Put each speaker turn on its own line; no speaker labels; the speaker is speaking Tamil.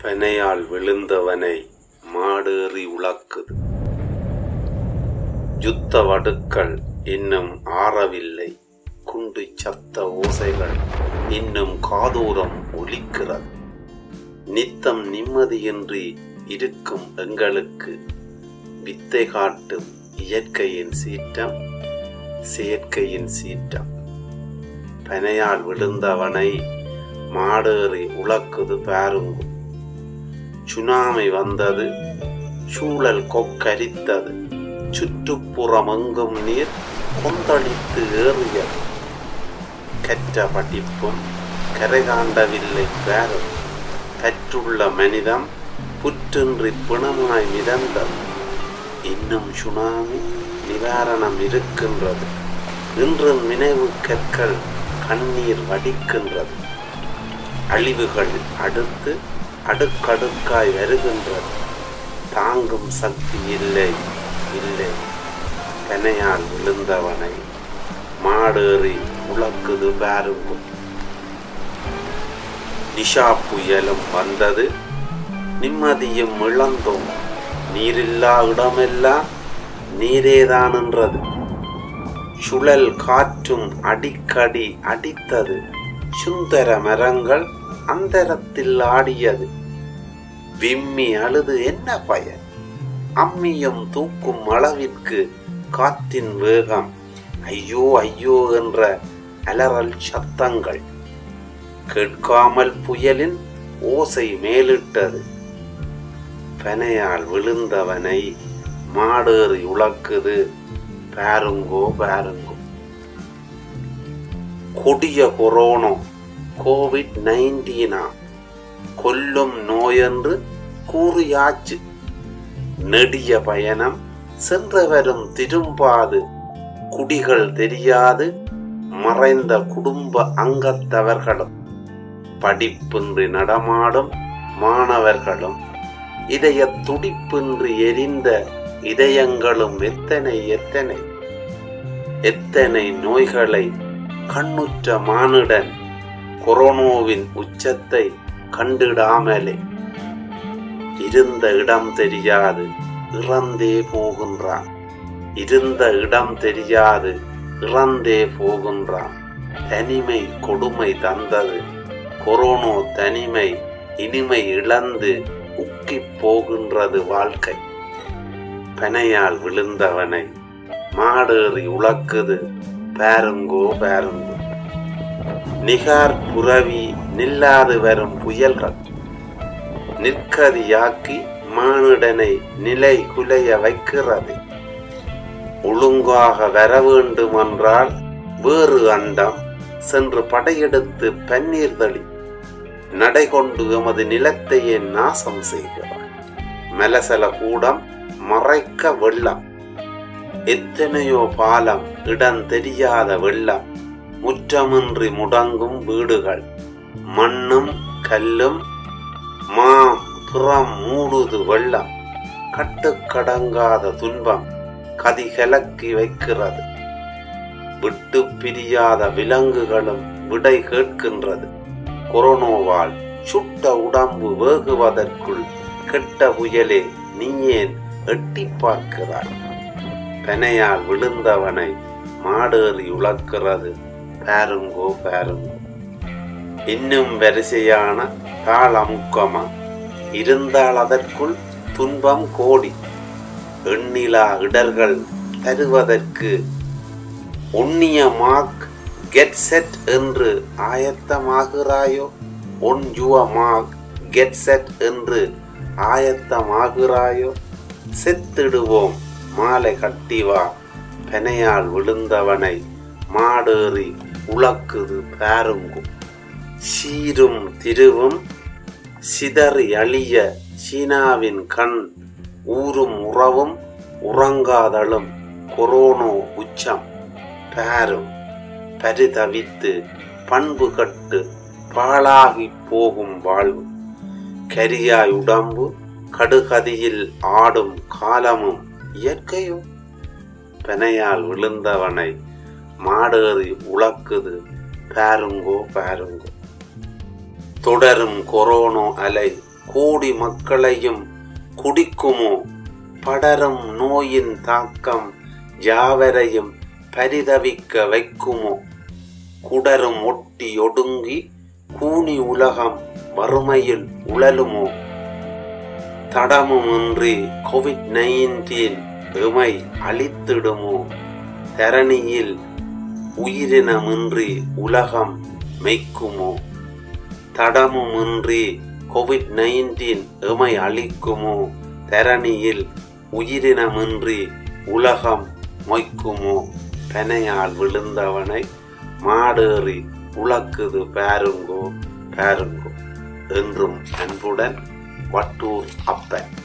பனையால் விழுந்தவனை மாடேறி உழக்குது யுத்த வடுக்கள் இன்னும் ஆறவில்லை குண்டு சத்த ஓசைகள் இன்னும் காதோரம் ஒலிக்கிறது நித்தம் நிம்மதியின்றி இருக்கும் எங்களுக்கு வித்தை காட்டும் இயற்கையின் சீற்றம் செயற்கையின் சீற்றம் பனையால் விழுந்தவனை மாடேறி உழக்குது பாருங்கும் சுனாமி வந்தது சூழல் கொக்கரித்தது சுற்றுப்புறமெங்கும் நீர் கொந்தளித்து ஏறியது கற்ற படிப்பும் கரை காண்டவில்லை பேரும் கற்றுள்ள மனிதம் புற்றின்றி பிணமாய் மிதந்தது இன்னும் சுனாமி நிவாரணம் இருக்கின்றது இன்றும் நினைவு கற்கள் கண்ணீர் வடிக்கின்றது அழிவுகள் அடுத்து அடுக்கடுக்காய் வருகின்றது தாங்கும் சக்தி இல்லை இல்லை கனையால் விழுந்தவனை மாடேறி உழக்குது பாருங்கும் நிஷா புயலும் வந்தது நிம்மதியும் இழந்தோம் நீரில்லா இடமெல்லாம் நீரேதானென்றது சுழல் காற்றும் அடிக்கடி அடித்தது சுந்தர மரங்கள் அந்தரத்தில் ஆடியது விம்மி அழுது என்ன பயன் அம்மியும் தூக்கும் அளவிற்கு காற்றின் வேகம் ஐயோ ஐயோ என்ற அலறல் சத்தங்கள் கேட்காமல் புயலின் ஓசை மேலிட்டது பனையால் விழுந்தவனை மாடேறி உழக்குது பாருங்கோ பாருங்கோ கொடிய கொரோனா கோவிட் நைன்டீனா கொல்லும் நோயென்று கூறியாச்சு நெடிய பயணம் சென்றவரும் திரும்பாது குடிகள் தெரியாது மறைந்த குடும்ப அங்கத்தவர்களும் படிப்பின்றி நடமாடும் மாணவர்களும் இதய துடிப்பின்றி எரிந்த இதயங்களும் எத்தனை எத்தனை எத்தனை நோய்களை கண்ணுற்ற மானுடன் கொரோனோவின் உச்சத்தை கண்டிடாமலே இருந்த இடம் தெரியாது இறந்தே போகின்றான் இருந்த இடம் தெரியாது இறந்தே போகின்றான் தனிமை கொடுமை தந்தது கொரோனோ தனிமை இனிமை இழந்து உக்கிப் போகின்றது வாழ்க்கை பனையால் விழுந்தவனை மாடேறி உழக்குது பாருங்கோ பாருங்கோ நிகார் புரவி நில்லாது வரும் புயல்கள் நிற்கதியாக்கி மானிடனை நிலை குலைய வைக்கிறது ஒழுங்காக வர வேண்டுமென்றால் வேறு அண்டம் சென்று படையெடுத்து பன்னீர் தளி நடைகொண்டு எமது நிலத்தையே நாசம் செய்கிறார் மலசல கூடம் மறைக்க வெள்ளம் எத்தனையோ பாலம் இடம் தெரியாத வெள்ளம் முற்றமின்றி முடங்கும் வீடுகள் மண்ணும் கல்லும் மாம் புறம் மூடுது வெள்ளம் கட்டுக்கடங்காத துன்பம் கதிகலக்கி வைக்கிறது விட்டு பிரியாத விலங்குகளும் விடை கேட்கின்றது கொரோனோவால் சுட்ட உடம்பு வேகுவதற்குள் கெட்ட புயலே நீ ஏன் எட்டி பார்க்கிறாய் பெனையால் விழுந்தவனை மாடேறி உழக்கிறது பாருங்கோ பாருங்கோ இன்னும் வரிசையான தாளமுக்கமா இருந்தால் அதற்குள் துன்பம் கோடி எண்ணிலா இடர்கள் தருவதற்கு உண்ணிய மாக் கெட் செட் என்று ஆயத்தமாகிறாயோ on your mark get set என்று ஆயத்தமாகிறாயோ செத்திடுவோம் மாலை கட்டி வா பெனையால் விழுந்தவனை மாடேறி உழக்குது பாருங்கும் சீரும் திருவும் சிதறி அழிய சீனாவின் கண் ஊரும் உறவும் உறங்காதளும் கொரோனோ உச்சம் பாரும் பரிதவித்து பண்பு கட்டு பாழாகி போகும் வாழ்வு கரியாய் உடம்பு கடுகதியில் ஆடும் காலமும் இயற்கையோ பெனையால் விழுந்தவனை மாடேறி உழக்குது பாருங்கோ பாருங்கோ தொடரும் கொரோனோ அலை கோடி மக்களையும் குடிக்குமோ படரும் நோயின் தாக்கம் யாவரையும் பரிதவிக்க வைக்குமோ குடரும் ஒட்டி ஒடுங்கி கூனி உலகம் வறுமையில் உழலுமோ தடமுமின்றி கோவிட் நைன்டீன் எமை அழித்திடுமோ தரணியில் உயிரினமின்றி உலகம் மெய்க்குமோ தடமுமின்றி கோவிட் நைன்டீன் எமை அழிக்குமோ தரணியில் உயிரினமின்றி உலகம் மொய்க்குமோ பனையால் விழுந்தவனை மாடேறி உழக்குது பாருங்கோ பாருங்கோ என்றும் அன்புடன் வட்டூர் அப்பன்